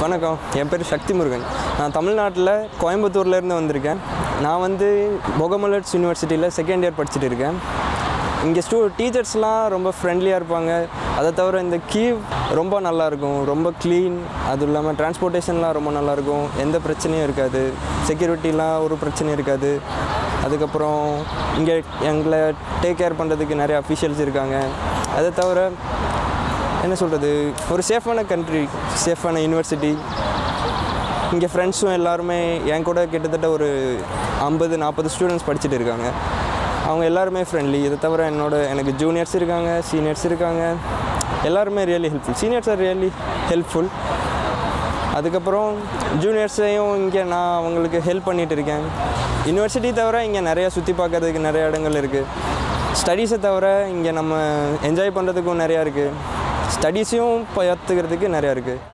வணக்கம் என் பேர் சக்தி முருகன் நான் தமிழ்நாட்டில் கோயம்புத்தூர்லேருந்து வந்திருக்கேன் நான் வந்து பொகமலட்ஸ் யூனிவர்சிட்டியில் செகண்ட் இயர் படிச்சுட்டு இருக்கேன் இங்கே ஸ்டூ டீச்சர்ஸ்லாம் ரொம்ப ஃப்ரெண்ட்லியாக இருப்பாங்க அதை தவிர இந்த கீவ் ரொம்ப நல்லாயிருக்கும் ரொம்ப க்ளீன் அதுவும் இல்லாமல் டிரான்ஸ்போர்ட்டேஷன்லாம் ரொம்ப நல்லாயிருக்கும் எந்த பிரச்சனையும் இருக்காது செக்யூரிட்டிலாம் ஒரு பிரச்சனையும் இருக்காது அதுக்கப்புறம் இங்கே எங்களை டேக் கேர் பண்ணுறதுக்கு நிறைய அஃபிஷியல்ஸ் இருக்காங்க அதை தவிர என்ன சொல்கிறது ஒரு சேஃபான கண்ட்ரி சேஃபான யூனிவர்சிட்டி இங்கே ஃப்ரெண்ட்ஸும் எல்லாருமே என் கூட கிட்டத்தட்ட ஒரு ஐம்பது நாற்பது ஸ்டூடெண்ட்ஸ் படிச்சுட்டு இருக்காங்க அவங்க எல்லாருமே ஃப்ரெண்ட்லி இதை தவிர என்னோட எனக்கு ஜூனியர்ஸ் இருக்காங்க சீனியர்ஸ் இருக்காங்க எல்லாருமே really helpful seniors are really helpful அதுக்கப்புறம் ஜூனியர்ஸையும் இங்கே நான் அவங்களுக்கு ஹெல்ப் பண்ணிகிட்டு இருக்கேன் யூனிவர்சிட்டி தவிர இங்கே நிறையா சுற்றி பார்க்கறதுக்கு நிறைய இடங்கள் இருக்குது ஸ்டடீஸை தவிர இங்கே நம்ம என்ஜாய் பண்ணுறதுக்கும் நிறையா இருக்குது ஸ்டடீஸையும் பார்த்துக்கிறதுக்கு நிறையா இருக்குது